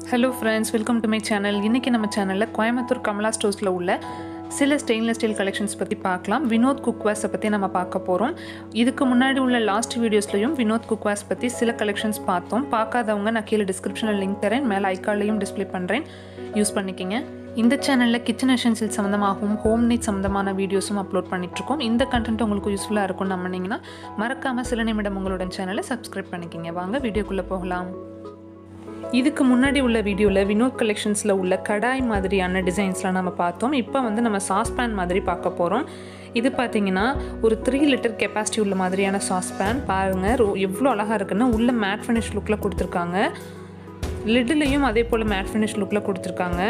hello friends welcome to my channel இன்றைக்கி நம்ம சேனலில் கோயம்புத்தூர் கமலா ஸ்டோர்ஸில் உள்ள சில ஸ்டெயின்லெஸ் ஸ்டீல் கலெக்ஷன்ஸ் பற்றி பார்க்கலாம் வினோத் குக்வாஸை பற்றி நம்ம பார்க்க போகிறோம் இதுக்கு முன்னாடி உள்ள லாஸ்ட் வீடியோஸ்லையும் வினோத் குக்வாஸ் பற்றி சில கலெக்ஷன்ஸ் பார்த்தோம் பார்க்காதவங்க நான் கீழே டிஸ்கிரிப்ஷனில் லிங்க் தரேன் மேலே ஐக்கார்லையும் டிஸ்ப்ளே பண்ணுறேன் யூஸ் பண்ணிக்கிங்க இந்த சேனலில் கிச்சன் எசென்சியல் சம்மந்தமாகவும் ஹோம் நீட் சம்மந்தமான வீடியோஸும் அப்லோட் பண்ணிகிட்ருக்கோம் இந்த கண்டென்ட் உங்களுக்கு யூஸ்ஃபுல்லாக இருக்கும்னு நம்பினீங்கன்னா மறக்காமல் சில நிமிடம் உங்களோட சேனலை சப்ஸ்கிரைப் பண்ணிக்கிங்க வாங்க வீடியோக்குள்ளே போகலாம் இதுக்கு முன்னாடி உள்ள வீடியோவில் வினோத் கலெக்ஷன்ஸில் உள்ள கடாய் மாதிரியான டிசைன்ஸ்லாம் நம்ம பார்த்தோம் இப்போ வந்து நம்ம சாஸ்பேன் மாதிரி பார்க்க போகிறோம் இது பார்த்தீங்கன்னா ஒரு த்ரீ லிட்டர் கெப்பாசிட்டி உள்ள மாதிரியான சாஸ்பேன் பாருங்கள் ரொ- எவ்வளோ அழகாக இருக்குன்னு உள்ள மேட் ஃபினிஷ் லுக்கில் கொடுத்துருக்காங்க லிட்லையும் அதே போல் மேட் ஃபினிஷ் லுக்கில் கொடுத்துருக்காங்க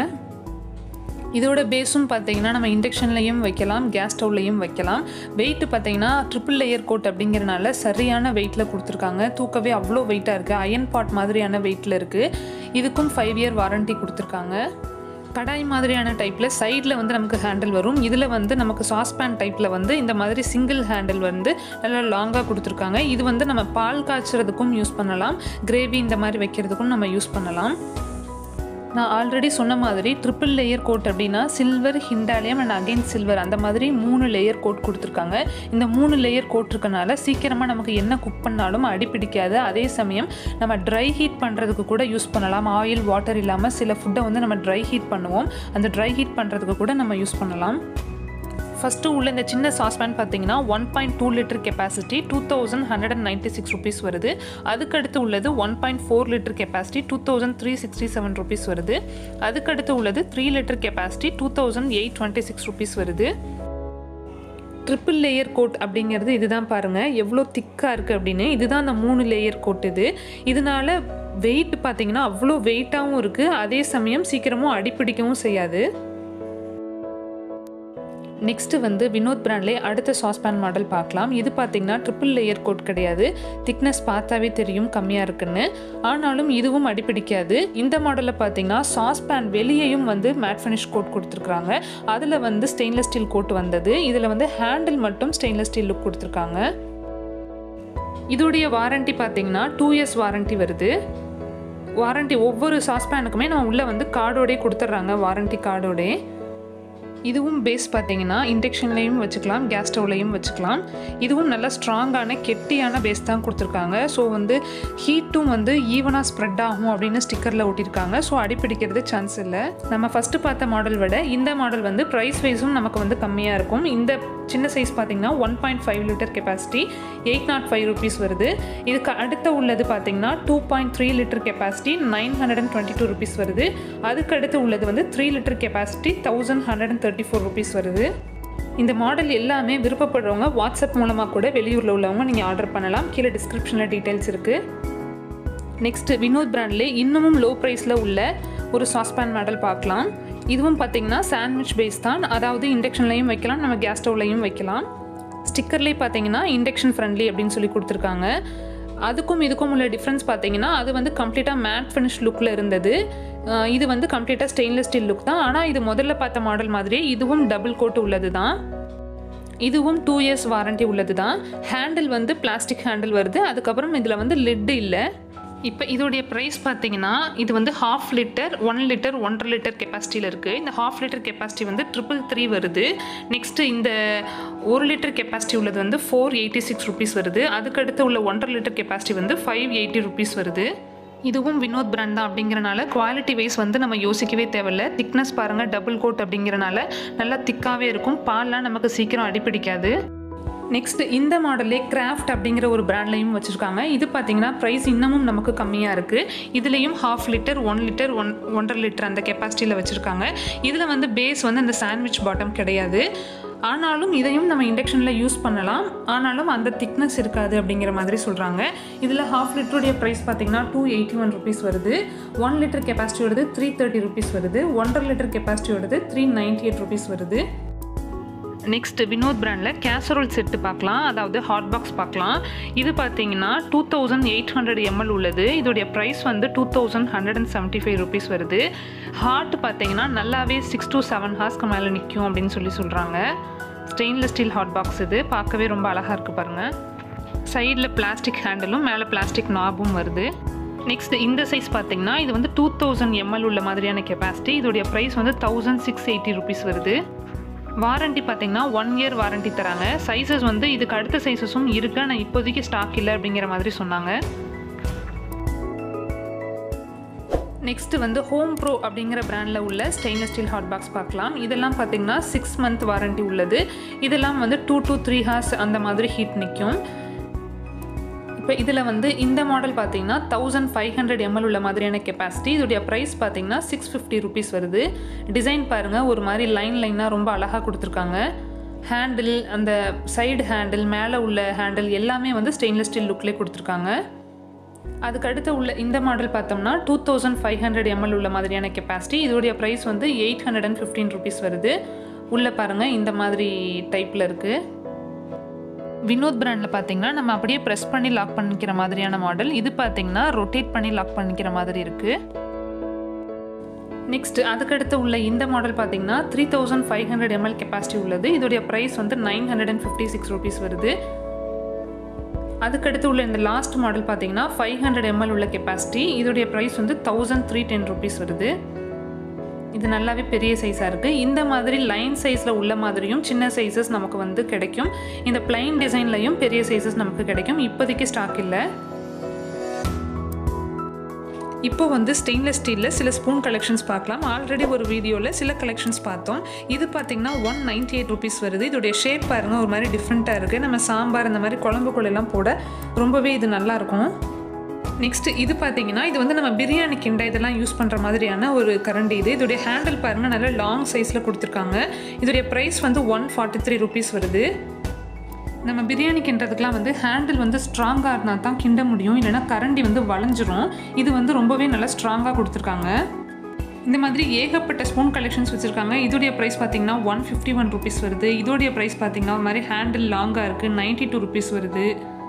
இதோட பேஸும் பார்த்தீங்கன்னா நம்ம இண்டக்ஷன்லையும் வைக்கலாம் கேஸ் ஸ்டவ்லையும் வைக்கலாம் வெயிட் பார்த்தீங்கன்னா ட்ரிபிள் லேயர் கோட் அப்படிங்கிறனால சரியான வெயிட்டில் கொடுத்துருக்காங்க தூக்கவே அவ்வளோ வெயிட்டாக இருக்குது அயன் பாட் மாதிரியான வெயிட்டில் இருக்குது இதுக்கும் ஃபைவ் இயர் வாரண்டி கொடுத்துருக்காங்க கடாய் மாதிரியான டைப்பில் சைடில் வந்து நமக்கு ஹேண்டில் வரும் இதில் வந்து நமக்கு சாஸ்பேன் டைப்பில் வந்து இந்த மாதிரி சிங்கிள் ஹேண்டில் வந்து நல்லா லாங்காக கொடுத்துருக்காங்க இது வந்து நம்ம பால் காய்ச்சறதுக்கும் யூஸ் பண்ணலாம் கிரேவி இந்த மாதிரி வைக்கிறதுக்கும் நம்ம யூஸ் பண்ணலாம் நான் ஆல்ரெடி சொன்ன மாதிரி ட்ரிபிள் லேயர் கோட் அப்படின்னா silver Hindalium and again silver அந்த மாதிரி மூணு லேயர் கோட் கொடுத்துருக்காங்க இந்த மூணு லேயர் கோட் இருக்கனால சீக்கிரமாக நமக்கு என்ன குக் பண்ணாலும் அடி பிடிக்காது அதே சமயம் நம்ம ட்ரை ஹீட் பண்ணுறதுக்கு கூட யூஸ் பண்ணலாம் ஆயில் வாட்டர் இல்லாமல் சில ஃபுட்டை வந்து நம்ம ட்ரை ஹீட் பண்ணுவோம் அந்த ட்ரை ஹீட் பண்ணுறதுக்கு கூட நம்ம யூஸ் பண்ணலாம் ஃபஸ்ட்டு உள்ள இந்த சின்ன சாஸ்பேன் பார்த்தீங்கன்னா one point two litre capacity two thousand hundred and ninety six rupees வருது அதுக்கடுத்து உள்ளது one point four litre capacity two thousand three sixty seven rupees வருது அதுக்கடுத்து உள்ளது three litre capacity two thousand eight twenty six rupees வருது triple layer coat அப்படிங்கிறது இதுதான் பாருங்கள் எவ்வளோ திக்காக இருக்குது அப்படின்னு இதுதான் அந்த மூணு லேயர் கோட் இது இதனால வெயிட் பார்த்தீங்கன்னா அவ்வளோ வெயிட்டாகவும் இருக்குது அதே சமயம் சீக்கிரமும் அடிப்பிடிக்கவும் செய்யாது நெக்ஸ்ட்டு வந்து வினோத் பிராண்ட்லே அடுத்த சாஸ்பேன் மாடல் பார்க்கலாம் இது பார்த்தீங்கன்னா ட்ரிபிள் லேயர் கோட் கிடையாது திக்னஸ் பார்த்தாவே தெரியும் கம்மியாக இருக்குன்னு ஆனாலும் இதுவும் அடிப்பிடிக்காது இந்த மாடலில் பார்த்தீங்கன்னா சாஸ்பேன் வெளியேயும் வந்து மேட் ஃபினிஷ் கோட் கொடுத்துருக்காங்க அதில் வந்து ஸ்டெயின்லெஸ் ஸ்டீல் கோட் வந்தது இதில் வந்து ஹேண்டில் மட்டும் ஸ்டெயின்லெஸ் ஸ்டீல் லுக் கொடுத்துருக்காங்க இதோடைய வாரண்டி பார்த்தீங்கன்னா டூ இயர்ஸ் வாரண்டி வருது வாரண்டி ஒவ்வொரு சாஸ்பேனுக்குமே நம்ம உள்ளே வந்து கார்டோடே கொடுத்துட்றாங்க வாரண்டி கார்டோடே இதுவும் பேஸ் பார்த்தீங்கன்னா இண்டக்ஷன்லேயும் வச்சுக்கலாம் கேஸ் ஸ்டவ்லையும் வச்சுக்கலாம் இதுவும் நல்ல ஸ்ட்ராங்கான கெட்டியான பேஸ் தான் கொடுத்துருக்காங்க ஸோ வந்து ஹீட்டும் வந்து ஈவனாக ஸ்ப்ரெட் ஆகும் அப்படின்னு ஸ்டிக்கரில் ஒட்டியிருக்காங்க ஸோ அடிப்பிடிக்கிறது சான்ஸ் இல்லை நம்ம ஃபஸ்ட்டு பார்த்த மாடல் விட இந்த மாடல் வந்து ப்ரைஸ் வைஸும் நமக்கு வந்து கம்மியாக இருக்கும் இந்த சின்ன சைஸ் பார்த்தீங்கன்னா one point five litre capacity eight nought five rupees வருது இதுக்கு அடுத்த உள்ளது பார்த்தீங்கன்னா two point three litre capacity nine hundred and twenty two rupees வருது அதுக்கு அடுத்து உள்ளது வந்து three litre capacity thousand hundred and thirty four rupees வருது இந்த மாடல் எல்லாமே விருப்பப்படுறவங்க வாட்ஸ்அப் மூலமாக கூட வெளியூரில் உள்ளவங்க நீங்கள் ஆர்டர் பண்ணலாம் கீழே டிஸ்கிரிப்ஷனில் டீட்டெயில்ஸ் இருக்குது நெக்ஸ்ட் வினோத் பிராண்ட்லே இன்னமும் லோ ப்ரைஸில் உள்ள ஒரு சாஸ்பேன் மாடல் பார்க்கலாம் இதுவும் பார்த்தீங்கன்னா சாண்ட்விச் பேஸ் தான் அதாவது இண்டக்ஷன்லையும் வைக்கலாம் நம்ம கேஸ் ஸ்டவ்லையும் வைக்கலாம் ஸ்டிக்கர்லேயே பார்த்தீங்கன்னா இண்டக்ஷன் ஃப்ரெண்ட்லி அப்படின்னு சொல்லி கொடுத்துருக்காங்க அதுக்கும் இதுக்கும் உள்ள டிஃப்ரென்ஸ் பார்த்தீங்கன்னா அது வந்து கம்ப்ளீட்டாக மேட் ஃபினிஷ் லுக்கில் இருந்தது அஹ் இது வந்து கம்ப்ளீட்டாக ஸ்டெயின்லெஸ் ஸ்டீல் லுக் தான் ஆனால் இது முதல்ல பார்த்த மாடல் மாதிரியே இதுவும் டபுள் கோட் உள்ளது தான் இதுவும் டூ இயர்ஸ் வாரண்டி உள்ளது தான் ஹேண்டில் வந்து பிளாஸ்டிக் ஹேண்டில் வருது அதுக்கப்புறம் இதில் வந்து லிட் இல்லை இப்போ இதோடைய ப்ரைஸ் பார்த்தீங்கன்னா இது வந்து ஹாஃப் லிட்டர் ஒன் லிட்டர் ஒன்றரை லிட்டர் கெப்பாசிட்டியில் இருக்குது இந்த ஹாஃப் லிட்டர் கெப்பாசிட்டி வந்து ட்ரிபிள் த்ரீ வருது நெக்ஸ்ட்டு இந்த ஒரு லிட்டர் கெப்பாசிட்டி உள்ளது வந்து ஃபோர் எயிட்டி சிக்ஸ் ருபீஸ் வருது அதுக்கடுத்து உள்ள ஒன்றரை லிட்டர் கெப்பாசிட்டி வந்து ஃபைவ் எயிட்டி ருபீஸ் வருது இதுவும் வினோத் பிராண்ட் தான் அப்படிங்கிறனால குவாலிட்டி வைஸ் வந்து நம்ம யோசிக்கவே தேவையில்ல திக்னஸ் பாருங்கள் டபுள் கோட் அப்படிங்கிறனால நல்லா திக்காகவே இருக்கும் பால்லாம் நமக்கு சீக்கிரம் அடிப்பிடிக்காது நெக்ஸ்ட் இந்த மாடலே கிராஃப்ட் அப்படிங்கிற ஒரு பிராண்ட்லையும் வச்சுருக்காங்க இது பார்த்தீங்கன்னா ப்ரைஸ் இன்னமும் நமக்கு கம்மியாக இருக்குது இதுலேயும் half litre one litre one ஒன்றரை லிட்டர் அந்த கெப்பாசிட்டியில் வச்சுருக்காங்க இதில் வந்து பேஸ் வந்து அந்த சாண்ட்விச் பாட்டம் கிடையாது ஆனாலும் இதையும் நம்ம இண்டக்ஷனில் யூஸ் பண்ணலாம் ஆனாலும் அந்த திக்னஸ் இருக்காது அப்படிங்கிற மாதிரி சொல்கிறாங்க இதில் ஹாஃப் லிட்டருடைய ப்ரைஸ் பார்த்தீங்கன்னா டூ எயிட்டி ஒன் ருபீஸ் வருது ஒன் லிட்டர் கெப்பாசிட்டி வருது த்ரீ தேர்ட்டி ருபீஸ் வருது ஒன்றரை லிட்டர் கெப்பாசிட்டி வருது த்ரீ நைன்ட்டி எயிட் ருபீஸ் வருது நெக்ஸ்ட் வினோத் பிராண்டில் கேசரோல் செட்டு பார்க்கலாம் அதாவது ஹாட் பாக்ஸ் பார்க்கலாம் இது பார்த்தீங்கன்னா two thousand eight hundred ML உள்ளது இதோடைய ப்ரைஸ் வந்து two thousand hundred and seventy five rupees வருது ஹாட் பார்த்தீங்கன்னா நல்லாவே சிக்ஸ் to செவன் ஹார்ஸ்க்கு மேலே நிற்கும் அப்படின்னு சொல்லி சொல்கிறாங்க ஸ்டெயின்லெஸ் ஸ்டீல் ஹாட் பாக்ஸ் இது பார்க்கவே ரொம்ப அழகாக இருக்குது பாருங்கள் சைடில் பிளாஸ்டிக் ஹேண்டிலும் மேலே பிளாஸ்டிக் நாபும் வருது நெக்ஸ்ட் இந்த சைஸ் பார்த்தீங்கன்னா இது வந்து டூ தௌசண்ட் எம்எல் உள்ள மாதிரியான கெப்பாசிட்டி இதோடைய ப்ரைஸ் வந்து தௌசண்ட் சிக்ஸ் எயிட்டி ருபீஸ் வருது வாரண்டி பார்த்தீங்கன்னா ஒன் இயர் வாரண்டி தராங்க சைஸஸ் வந்து இதுக்கு அடுத்த சைஸஸும் இருக்குது ஆனால் இப்போதைக்கு ஸ்டாக் இல்லை அப்படிங்கிற மாதிரி சொன்னாங்க நெக்ஸ்ட் வந்து ஹோம் ப்ரோ அப்படிங்கிற பிராண்டில் உள்ள ஸ்டெயின்லெஸ் ஸ்டீல் ஹாட் பாக்ஸ் பார்க்கலாம் இதெல்லாம் பார்த்தீங்கன்னா சிக்ஸ் மந்த் வாரண்டி உள்ளது இதெல்லாம் வந்து டூ டு த்ரீ ஹார்ஸ் அந்த மாதிரி ஹீட் நிற்கும் இப்போ இதில் வந்து இந்த மாடல் பார்த்தீங்கன்னா தௌசண்ட் ஃபைவ் ஹண்ட்ரட் எம்எல் உள்ள மாதிரியான கெப்பாசிட்டி இதோடைய ப்ரைஸ் பார்த்தீங்கன்னா சிக்ஸ் ஃபிஃப்டி ருபீஸ் வருது டிசைன் பாருங்கள் ஒரு மாதிரி லைன் லைனாக ரொம்ப அழகாக கொடுத்துருக்காங்க ஹேண்டில் அந்த சைடு ஹேண்டில் மேலே உள்ள ஹேண்டில் எல்லாமே வந்து ஸ்டெயின்லெஸ் ஸ்டீல் லுக்லேயே கொடுத்துருக்காங்க அதுக்கு அடுத்து உள்ள இந்த மாடல் பார்த்தோம்னா two thousand five hundred ML உள்ள மாதிரியான கெப்பாசிட்டி இதோடைய ப்ரைஸ் வந்து eight hundred and fifteen rupees வருது உள்ளே பாருங்கள் இந்த மாதிரி டைப்பில் இருக்குது வினோத் பிராண்டில் பார்த்தீங்கன்னா நம்ம அப்படியே ப்ரெஸ் பண்ணி லாக் பண்ணிக்கிற மாதிரியான மாடல் இது பார்த்தீங்கன்னா ரொட்டேட் பண்ணி லாக் பண்ணிக்கிற மாதிரி இருக்குது நெக்ஸ்ட் அதுக்கடுத்து உள்ள இந்த மாடல் பார்த்தீங்கன்னா three thousand five hundred ML capacity உள்ளது இதோடைய ப்ரைஸ் வந்து nine hundred and fifty six rupees வருது அதுக்கடுத்து உள்ள இந்த லாஸ்ட் மாடல் பார்த்தீங்கன்னா ஃபைவ் ஹண்ட்ரட் எம்எல் உள்ள கெப்பாசிட்டி இதோடைய ப்ரைஸ் வந்து தௌசண்ட் த்ரீ டென் ருபீஸ் வருது இது நல்லாவே பெரிய சைஸாக இருக்குது இந்த மாதிரி லைன் சைஸில் உள்ள மாதிரியும் சின்ன சைஸஸ் நமக்கு வந்து கிடைக்கும் இந்த பிளைன் டிசைன்லையும் பெரிய சைஸஸ் நமக்கு கிடைக்கும் இப்போதைக்கு ஸ்டாக் இல்லை இப்போ வந்து ஸ்டெயின்லெஸ் ஸ்டீலில் சில ஸ்பூன் கலெக்ஷன்ஸ் பார்க்கலாம் ஆல்ரெடி ஒரு வீடியோவில் சில கலெக்ஷன்ஸ் பார்த்தோம் இது பார்த்தீங்கன்னா ஒன் நைன்டி எயிட் ருபீஸ் வருது இதோடைய ஷேப் பாருங்கள் ஒரு மாதிரி டிஃப்ரெண்ட்டாக இருக்குது நம்ம சாம்பார் இந்த மாதிரி குழம்புக்குள்ளெல்லாம் போட ரொம்பவே இது நல்லாயிருக்கும் நெக்ஸ்ட் இது பார்த்தீங்கன்னா இது வந்து நம்ம பிரியாணி கிண்டை இதெல்லாம் யூஸ் பண்ணுற மாதிரியான ஒரு கரண்டி இது இதோடைய ஹேண்டில் பாருங்கள் நல்ல லாங் சைஸில் கொடுத்துருக்காங்க இதோடைய ப்ரைஸ் வந்து ஒன் ஃபார்ட்டி த்ரீ ருபீஸ் வருது நம்ம பிரியாணி கிண்டுறதுக்குலாம் வந்து ஹேண்டில் வந்து ஸ்ட்ராங்காக இருந்தால் தான் கிண்ட முடியும் இல்லைனா கரண்டி வந்து வளைஞ்சிரும் இது வந்து ரொம்பவே நல்லா ஸ்ட்ராங்காக கொடுத்துருக்காங்க இந்த மாதிரி ஏகப்பட்ட ஸ்பூன் கலெக்ஷன்ஸ் வச்சுருக்காங்க இதோடைய ப்ரைஸ் பார்த்தீங்கன்னா ஒன் ஃபிஃப்டி ஒன் ருபீஸ் வருது இதோடைய ப்ரைஸ் பார்த்தீங்கன்னா ஒரு மாதிரி ஹேண்டில் லாங்காக இருக்குது நைன்ட்டி டூ ருபீஸ் வருது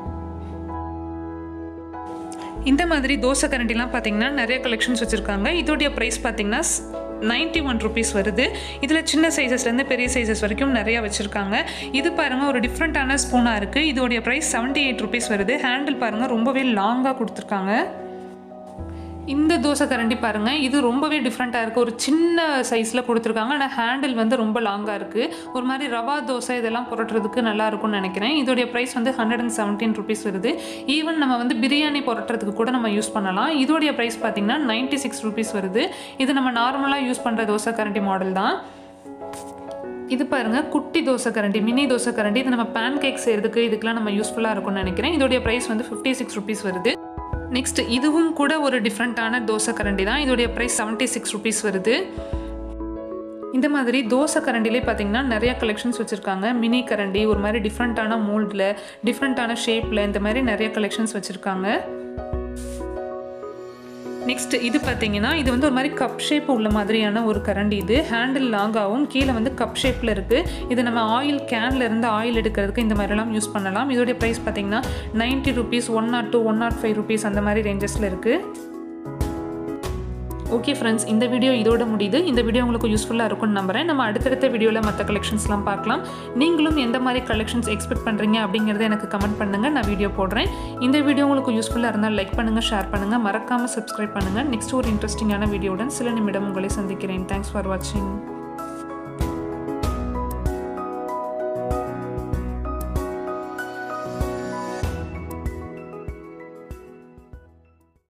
இந்த மாதிரி தோசை கரண்டிலாம் பார்த்தீங்கன்னா நிறைய கலெக்ஷன்ஸ் வச்சுருக்காங்க இதோடைய ப்ரைஸ் பார்த்தீங்கன்னா நைன்ட்டி ஒன் ருபீஸ் வருது இதில் சின்ன சைஸஸ்லேருந்து பெரிய சைஸஸ் வரைக்கும் நிறையா வச்சுருக்காங்க இது பாருங்கள் ஒரு டிஃப்ரெண்ட்டான ஸ்பூனாக இருக்குது இதோடைய ப்ரைஸ் செவன்ட்டி எயிட் ருபீஸ் வருது ஹேண்டில் பாருங்கள் ரொம்பவே லாங்காக கொடுத்துருக்காங்க இந்த தோசை கரண்டி பாருங்கள் இது ரொம்பவே டிஃப்ரெண்ட்டாக இருக்குது ஒரு சின்ன சைஸில் கொடுத்துருக்காங்க ஆனால் ஹேண்டில் வந்து ரொம்ப லாங்காக இருக்குது ஒரு மாதிரி ரவா தோசை இதெல்லாம் புரட்டுறதுக்கு நல்லா இருக்கும்னு நினைக்கிறேன் இதோடைய ப்ரைஸ் வந்து ஹண்ட்ரட் அண்ட் செவன்டீன் ருபீஸ் வருது ஈவன் நம்ம வந்து பிரியாணி புரட்டுறதுக்கு கூட நம்ம யூஸ் பண்ணலாம் இதோடைய ப்ரைஸ் பார்த்திங்கன்னா நைன்ட்டி சிக்ஸ் ருபீஸ் வருது இது நம்ம நார்மலாக யூஸ் பண்ணுற தோசை கரண்டி மாடல் தான் இது பாருங்கள் குட்டி தோசை கரண்டி மினி தோசை கரண்டி இது நம்ம பேன் கேக் செய்கிறதுக்கு இதுக்கெலாம் நம்ம யூஸ்ஃபுல்லாக இருக்கும்னு நினைக்கிறேன் இதோடைய ப்ரைஸ் வந்து ஃபிஃப்டி சிக்ஸ் ருபீஸ் வருது நெக்ஸ்ட் இதுவும் கூட ஒரு டிஃப்ரெண்ட்டான தோசை கரண்டி தான் இதோடைய ப்ரைஸ் செவன்ட்டி சிக்ஸ் ருபீஸ் வருது இந்த மாதிரி தோசை கரண்டிலே பார்த்தீங்கன்னா நிறைய கலெக்ஷன்ஸ் வச்சுருக்காங்க மினி கரண்டி ஒரு மாதிரி டிஃப்ரெண்ட்டான மோல்டில் டிஃப்ரெண்ட்டான ஷேப்பில் இந்த மாதிரி நிறைய கலெக்ஷன்ஸ் வச்சுருக்காங்க நெக்ஸ்ட் இது பார்த்தீங்கன்னா இது வந்து ஒரு மாதிரி கப் ஷேப் உள்ள மாதிரியான ஒரு கரண்டி இது ஹேண்டில் லாங்காகவும் கீழே வந்து கப் ஷேப்பில் இருக்குது இது நம்ம ஆயில் கேனில் இருந்து ஆயில் எடுக்கிறதுக்கு இந்த மாதிரிலாம் யூஸ் பண்ணலாம் இதோடைய ப்ரைஸ் பார்த்தீங்கன்னா ninety rupees one nought two one nought five rupees அந்த மாதிரி ரேஞ்சஸில் இருக்குது ஓகே ஃப்ரெண்ட்ஸ் இந்த வீடியோ இதோட முடியுது இந்த வீடியோ உங்களுக்கு யூஸ்ஃபுல்லாக இருக்கும்னு நம்புறேன் நம்ம அடுத்தடுத்த வீடியோவில் மற்ற கலெக்ஷன்ஸ்லாம் பார்க்கலாம் நீங்களும் எந்த மாதிரி கலெக்ஷன்ஸ் எக்ஸ்பெக்ட் பண்ணுறீங்க அப்படிங்கிறத எனக்கு கமெண்ட் பண்ணுங்கள் நான் வீடியோ போடுறேன் இந்த வீடியோ உங்களுக்கு யூஸ்ஃபுல்லாக இருந்தால் லைக் பண்ணுங்கள் ஷேர் பண்ணுங்கள் மறக்காமல் சப்ஸ்கிரைப் பண்ணுங்கள் நெக்ஸ்ட் ஒரு இன்ட்ரெஸ்டிங்கான வீடியோவுடன் சில நிமிடம் உங்களை சந்திக்கிறேன் தேங்க்ஸ் ஃபார் வாட்சிங்